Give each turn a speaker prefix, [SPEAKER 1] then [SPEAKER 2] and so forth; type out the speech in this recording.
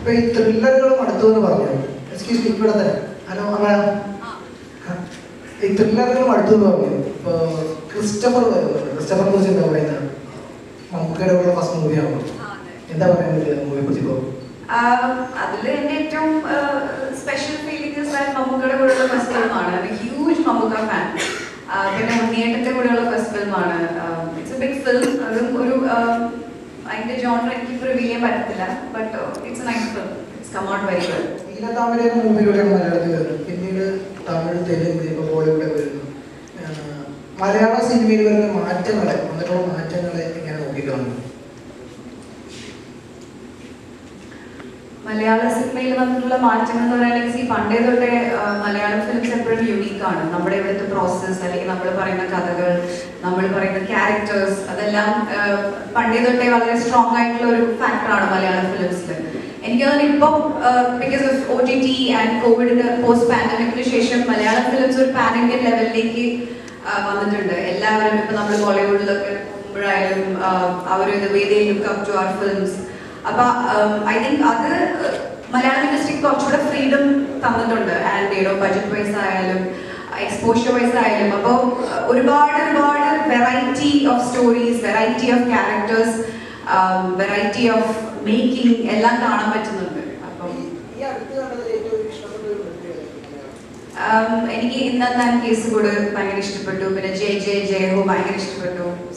[SPEAKER 1] ഇപ്പൊ ഈ ത്രില്ലറുകൾ മടുത്തു എന്ന് പറഞ്ഞു എക്സ്ക്യൂസ് മീ ഇവിടെ തന്നെ ഹലോ അമ്മ ഈ ത്രില്ലറുകൾ മടുത്തു എന്ന് പറഞ്ഞു ഇപ്പൊ ക്രിസ്റ്റഫർ ക്രിസ്റ്റഫർ കുറിച്ച് എന്താ പറയുന്നത് മമ്മൂക്കയുടെ കൂടെ ഫസ്റ്റ് മൂവിയാണോ എന്താ പറയുന്നത് മൂവിയെ കുറിച്ച് ഇപ്പോൾ
[SPEAKER 2] അതിൽ എൻ്റെ ഏറ്റവും സ്പെഷ്യൽ ഫീലിംഗ് മമ്മൂക്കയുടെ കൂടെയുള്ള ഫസ്റ്റ് ഫിലിമാണ് ഹ്യൂജ് മമ്മൂക്ക ഫാൻ പിന്നെ ഉണ്ണിയേട്ടൻ്റെ കൂടെയുള്ള ഫസ്റ്റ് ഫിലിമാണ് ഇറ്റ്സ് എ ബിഗ് ഫിലിം അതും ഒരു ആഹ്, അതിന്റെ ജോണർ എനിക്ക് റിവീൽ ചെയ്യാൻ പറ്റത്തില്ല but it's a nice film it's come out very well
[SPEAKER 1] Neelathamara എന്ന മൂവിയിലൂടെയാണ് മലയാളത്തിൽ വരുന്നത് പിന്നീട് തമിഴ് തെലുങ്ക് ഇപ്പോൾ ബോളിവുഡ് വരുന്നു ആഹ് മലയാള സിനിമയിൽ വരുന്ന മാറ്റങ്ങളെ വന്നിട്ടുള്ള മാറ്റങ്ങളെ എങ്ങനെ നോക്കിക്കാണുന്നു
[SPEAKER 2] മലയാള സിനിമയിൽ വന്നിട്ടുള്ള മാറ്റങ്ങൾ എന്ന് പറയുകയാണെങ്കിൽ ഈ പണ്ടേ തൊട്ടേ ആ, മലയാളം ഫിലിംസ് എപ്പോഴും യുണീക്ക് ആണ് നമ്മുടെ ഇവിടുത്തെ പ്രോസസ്സ് അല്ലെങ്കിൽ നമ്മൾ പറയുന്ന കഥകൾ നമ്മൾ പറയുന്ന ക്യാരക്ടേഴ്സ് അതെല്ലാം ആ, പണ്ടേ തൊട്ടേ വളരെ സ്ട്രോങ് ആയിട്ടുള്ള ഒരു ഫാക്ടറാണ് മലയാളം ഫിലിംസിൽ എനിക്ക് തോന്നുന്നു ഇപ്പം because of O T T and കോവിഡിന് പോസ്റ്റ് പാൻഡമിക്കിന് ശേഷം മലയാളം ഫിലിംസ് ഒരു പാൻ ഇന്ത്യൻ ലെവലിലേക്ക് വന്നിട്ടുണ്ട് എല്ലാവരും ഇപ്പം നമ്മൾ ബോളിവുഡിലൊക്കെ പോകുമ്പോഴായാലും അവർ ഇത് വേദി look up to our films അപ്പൊ ഐ തിങ്ക് അത് മലയാളം ഇൻഡസ്ട്രിക്ക് കുറച്ചുകൂടെ ഫ്രീഡം തന്നിട്ടുണ്ട് ആൻഡ് ഏടോ ബഡ്ജറ്റ് വൈസ് ആയാലും എക്സ്പോഷർ വൈസ് ആയാലും അപ്പോൾ ഒരുപാട് ഒരുപാട് variety of stories variety of characters variety of making എല്ലാം കാണാൻ പറ്റുന്നുണ്ട് അപ്പം
[SPEAKER 1] ഈ അടുത്ത് കണ്ടതിൽ ഏറ്റവും ഇഷ്ടപ്പെട്ട ഒരു വ്യക്തിയാണ്
[SPEAKER 2] um, എനിക്ക് ഇന്നത്തെ കേസ് കൂടെ ഭയങ്കര ഇഷ്ടപ്പെട്ടു പിന്നെ ജയ് ജയ് ജയ ഹോ ഭയങ്കര ഇഷ്ടപ്പെട്ടു